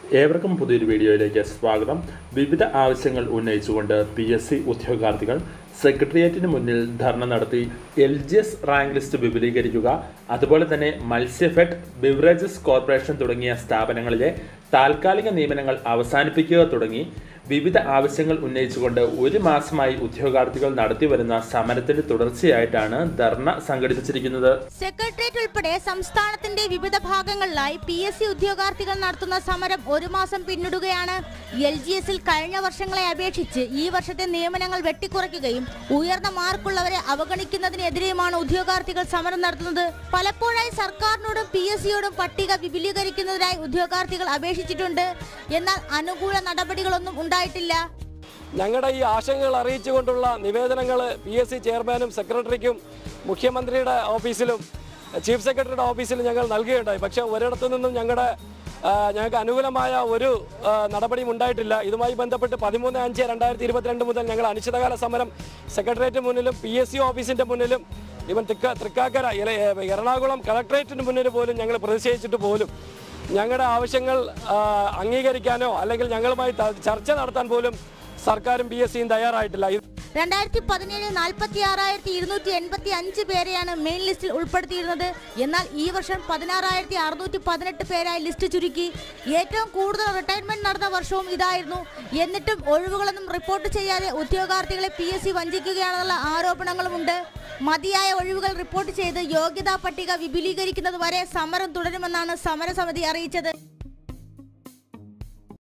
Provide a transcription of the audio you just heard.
ഏവർക്കും പുതിയൊരു വീഡിയോയിലേക്ക് സ്വാഗതം വിവിധ ആവശ്യങ്ങൾ ഉന്നയിച്ചുകൊണ്ട് പി എസ് സി ഉദ്യോഗാർത്ഥികൾ സെക്രട്ടേറിയറ്റിന് മുന്നിൽ ധർണ നടത്തി L G S rank list വിപുലീകരിക്കുക അതുപോലെ തന്നെ മത്സ്യഫെഡ് ബിവറേജസ് കോർപ്പറേഷൻ തുടങ്ങിയ സ്ഥാപനങ്ങളിലെ താൽക്കാലിക നിയമനങ്ങൾ അവസാനിപ്പിക്കുക തുടങ്ങി വിവിധ ആവശ്യങ്ങൾ ഉന്നയിച്ചുകൊണ്ട് ഒരു മാസമായി ഉദ്യോഗാർത്ഥികൾ നടത്തിവരുന്ന സമരത്തിന്റെ തുടർച്ചയായിട്ടാണ് ധർണ സംഘടിപ്പിച്ചിരിക്കുന്നത് സെക്രട്ടേറിയറ്റ് ഉൾപ്പെടെ സംസ്ഥാനത്തിന്റെ വിവിധ ഭാഗങ്ങളിലായി പി എസ് സി ഉദ്യോഗാർത്ഥികൾ നടത്തുന്ന സമരം ഒരു മാസം പിന്നിടുകയാണ് എൽ ജി എസിൽ കഴിഞ്ഞ വർഷങ്ങളെ അപേക്ഷിച്ച് ഈ വർഷത്തെ നിയമനങ്ങൾ വെട്ടിക്കുറയ്ക്കുകയും ഉയർന്ന മാർക്കുള്ളവരെ അവഗണിക്കുന്നതിനെതിരെയുമാണ് ഉദ്യോഗാർത്ഥികൾ സമരം നടത്തുന്നത് പലപ്പോഴായി സർക്കാരിനോടും പി എസ് സിയോടും പട്ടിക വിപുലീകരിക്കുന്നതിനായി ഉദ്യോഗാർത്ഥികൾ അപേക്ഷിച്ചിട്ടുണ്ട് എന്നാൽ അനുകൂല നടപടികളൊന്നും ഉണ്ടായിട്ടില്ല ഞങ്ങളുടെ ഈ ആശങ്കകൾ അറിയിച്ചുകൊണ്ടുള്ള നിവേദനങ്ങൾ പി എസ് സി ചെയർമാനും സെക്രട്ടറിക്കും മുഖ്യമന്ത്രിയുടെ ഓഫീസിലും ചീഫ് സെക്രട്ടറിയുടെ ഓഫീസിലും ഞങ്ങൾ നൽകുകയുണ്ടായി പക്ഷേ ഒരിടത്തു നിന്നും ഞങ്ങളുടെ ആ, ഞങ്ങൾക്ക് അനുകൂലമായ ഒരു ആ, നടപടിയും ഉണ്ടായിട്ടില്ല ഇതുമായി ബന്ധപ്പെട്ട് പതിമൂന്ന് അഞ്ച് രണ്ടായിരത്തി ഇരുപത്തിരണ്ട് മുതൽ ഞങ്ങൾ അനിശ്ചിതകാല സമരം സെക്രട്ടേറിയറ്റ് മുന്നിലും പി എസ് സി ഓഫീസിൻ്റെ മുന്നിലും ഇവൻ തൃക്ക തൃക്കാക്കര എല- എറണാകുളം കളക്ടറേറ്റിന് മുന്നിൽ പോലും ഞങ്ങൾ പ്രതിഷേധിച്ചിട്ട് പോലും ഞങ്ങളുടെ ആവശ്യങ്ങൾ ആ, അംഗീകരിക്കാനോ അല്ലെങ്കിൽ ഞങ്ങളുമായി ത- ചർച്ച നടത്താൻ പോലും സർക്കാരും പി എസ് സിയും തയ്യാറായിട്ടില്ല ഇത് രണ്ടായിരത്തി പതിനേഴ് നാൽപ്പത്തി ആറായിരത്തി ഇരുന്നൂറ്റി എൺപത്തി അഞ്ച് പേരെയാണ് മെയിൻ ലിസ്റ്റിൽ ഉൾപ്പെടുത്തിയിരുന്നത് എന്നാൽ ഈ വർഷം പതിനാറായിരത്തി അറുന്നൂറ്റി പതിനെട്ട് പേരായി ലിസ്റ്റ് ചുരുക്കി ഏറ്റവും കൂടുതൽ റിട്ടയർമെന്റ് നടന്ന വർഷവും ഇതായിരുന്നു എന്നിട്ടും ഒഴിവുകളൊന്നും റിപ്പോർട്ട് ചെയ്യാതെ ഉദ്യോഗാർത്ഥികളെ പി എസ് സി വഞ്ചിക്കുകയാണെന്നുള്ള ആരോപണങ്ങളുമുണ്ട് മതിയായ ഒഴിവുകൾ റിപ്പോർട്ട് ചെയ്ത് യോഗ്യതാ പട്ടിക വിപുലീകരിക്കുന്നത് വരെ സമരം തുടരുമെന്നാണ് സമരസമിതി അറിയിച്ചത്